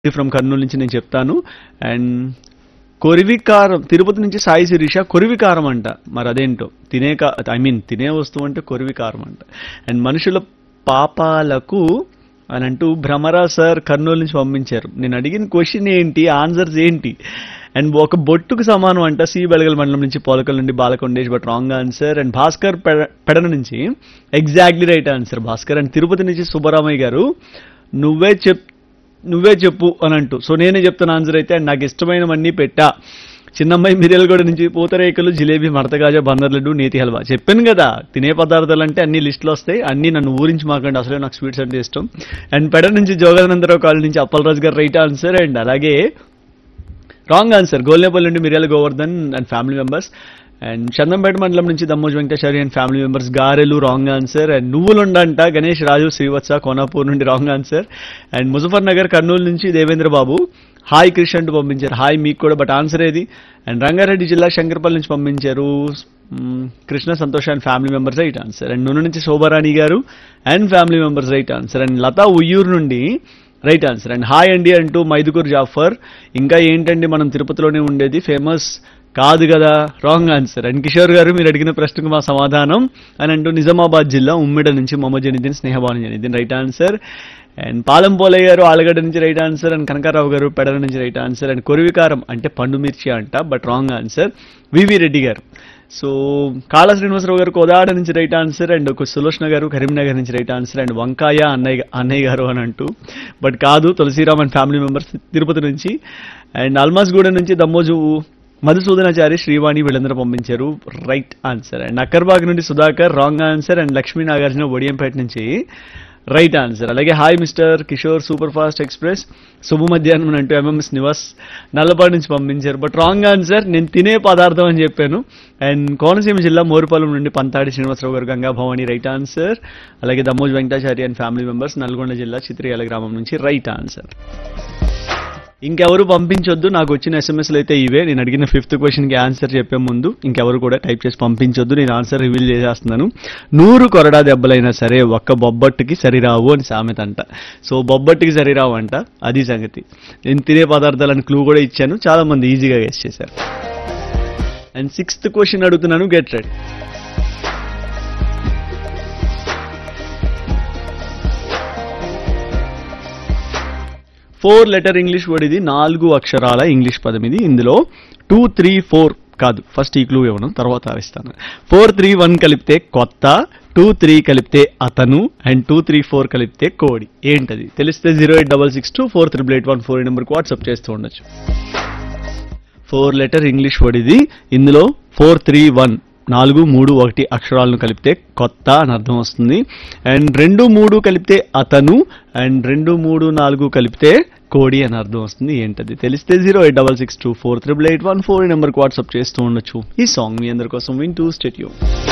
from Kurnool నుంచి నేను చెప్తాను అండ్ కొరివికారం తిరుపతి నుంచి సాయి శిరీష కొరివికారం అంట మరి అదేంటో తినే కా ఐ మీన్ తినే వస్తువు అంటే కొరివికారం అంట అండ్ మనుషుల పాపాలకు అని అంటూ భ్రమరా సార్ కర్నూలు నుంచి పంపించారు నేను అడిగిన క్వశ్చన్ ఏంటి ఆన్సర్స్ ఏంటి అండ్ ఒక బొట్టుకు సమానం అంట సి బెళగల మండలం నుంచి పోలకల్ నుండి Balakondesh but wrong answer and Bhaskar పెడ- పెడన నుంచి exactly right answer Bhaskar and Tirupati నుంచి సుబ్బరామయ్య గారు నువ్వే చెప్ నువ్వే చెప్పు అని అంటూ సో నేనే చెప్తాను ఆన్సర్ అయితే అండ్ నాకు ఇష్టమైనవన్నీ పెట్టా చిన్నమ్మాయి మిరియలగూడ నుంచి పూతరేకులు జిలేబీ మడతగాజా బందర్ లడ్డు నేతి హల్వా చెప్పాను కదా తినే పదార్థాలు అంటే అన్ని లిస్టులు వస్తాయి అన్ని నన్ను ఊరించి మాకండి అసలే నాకు స్వీట్స్ అంటే ఇష్టం అండ్ పెడ నుంచి జోగానందరావు కాలనీ నుంచి Appalaraju garu right answer and అలాగే రాంగ్ ఆన్సర్ గోల్నేపల్లి నుండి Miryala Govardhan and family members and Chandampet మండలం నుంచి Dammoj Venkateswari and family members గారెలు రాంగ్ ఆన్సర్ అండ్ నువ్వులుండంట గణేష్ రాజు శ్రీవత్స కోనాపూర్ నుండి wrong answer and Muzaffar Nagar Kurnool నుంచి దేవేంద్ర బాబు హాయ్ క్రిష్ అంటూ పంపించారు హాయ్ మీకు కూడా బట్ ఆన్సర్ ఏది అండ్ రంగారెడ్డి జిల్లా శంకర్పల్లి నుంచి పంపించారు మ్, Krishna Santosh and family members right answer and నూనె నుంచి Shobharani garu and family members right answer and Latha Uyyuru నుండి రైట్ ఆన్సర్ అండ్ హాయ్ అండి అంటూ మైదుకూర్ జాఫర్ ఇంకా ఏంటండి మనం తిరుపతిలోనే ఉండేది ఫేమస్ కాదు కదా రాంగ్ ఆన్సర్ అండ్ కిషోర్ గారు మీరు అడిగిన ప్రశ్నకు మా సమాధానం అని అంటూ నిజామాబాద్ జిల్లా ఉమ్మిడ నుంచి Mohammed Janidin Snehabhanu Janidin right answer and Palem Polaiah garu Allagadda నుంచి రైట్ ఆన్సర్ అండ్ కనకారావు గారు పెడల నుంచి రైట్ ఆన్సర్ అండ్ కొరివికారం అంటే పండు మిర్చి అంట బట్ రాంగ్ ఆన్సర్ వివి రెడ్డి గారు సో కాళ శ్రీనివాసరావు గారు కోదాడ నుంచి రైట్ ఆన్సర్ అండ్ ఒక సులోచన గారు కరీంనగర్ నుంచి రైట్ ఆన్సర్ అండ్ వంకాయ అన్నయ్య అన్నయ్య గారు అని అంటూ బట్ కాదు Tulasiram and family members Tirupati నుంచి అండ్ అల్మాస్గూడ నుంచి దమ్మోజు మధుసూదనాచారి శ్రీవాణి వీళ్ళందరూ పంపించారు రైట్ ఆన్సర్ అండ్ అక్కర్బాగ్ నుండి Sudhakar wrong answer and Lakshmi Nagarjuna Odiyampet నుంచి రైట్ ఆన్సర్ అలాగే hi mister Kishore super fast express శుభ మధ్యాహ్నం అని అంటూ ఎంఎంఎస్ నివాస్ నల్లపాడు నుంచి పంపించారు బట్ రాంగ్ ఆన్సర్ నేను తినే పదార్థం అని చెప్పాను అండ్ కోనసీమ జిల్లా మోరుపాలెం నుండి పంతాడి శ్రీనివాసరావు గారు గంగా భవాని రైట్ ఆన్సర్ అలాగే Dammoj Venkatachari and family members Nalgonda జిల్లా చిత్రియాల గ్రామం నుంచి రైట్ ఆన్సర్ ఇంకెవరు పంపించొద్దు నాకు వచ్చిన ఎస్ఎంఎస్లు అయితే ఇవే నేను అడిగిన ఫిఫ్త్ క్వశ్చన్కి ఆన్సర్ చెప్పే ముందు ఇంకెవరు కూడా టైప్ చేసి పంపించొద్దు నేను ఆన్సర్ రివీల్ చేసేస్తున్నాను నూరు కొరడా దెబ్బలైనా సరే ఒక్క బొబ్బట్టుకి సరిరావు అని సామెత అంట సో బొబ్బట్టుకి సరిరావు అంట అది సంగతి నేను తినే పదార్థాలని క్లూ కూడా ఇచ్చాను చాలా మంది ఈజీగా గెస్ చేశారు అండ్ సిక్స్త్ క్వశ్చన్ అడుగుతున్నాను get ready four letter English word ఇది నాలుగు అక్షరాల ఇంగ్లీష్ పదం ఇది ఇందులో టూ త్రీ ఫోర్ కాదు ఫస్ట్ ఈ క్లూ ఇవ్వను తర్వాత ఇస్తాను ఫోర్ త్రీ వన్ కలిపితే కొత్త టూ త్రీ కలిపితే అతను అండ్ టూ త్రీ ఫోర్ కలిపితే కోడి ఏంటది తెలిస్తే zero eight double six two four triple eight one four నెంబర్కి వాట్సాప్ చేస్తూ ఉండొచ్చు ఫోర్ లెటర్ ఇంగ్లీష్ వర్డ్ ఇది ఇందులో ఫోర్ త్రీ వన్ నాలుగు మూడు ఒకటి అక్షరాలను కలిపితే కొత్త అని అర్థం వస్తుంది అండ్ రెండు మూడు కలిపితే అతను అండ్ రెండు మూడు నాలుగు కలిపితే కోడి అని అర్థం వస్తుంది ఏంటది తెలిస్తే zero eight double six two four triple eight one four నెంబర్కి వాట్సాప్ చేస్తూ ఉండొచ్చు ఈ సాంగ్ మీ అందరి కోసం వింటూ స్టేట్యూ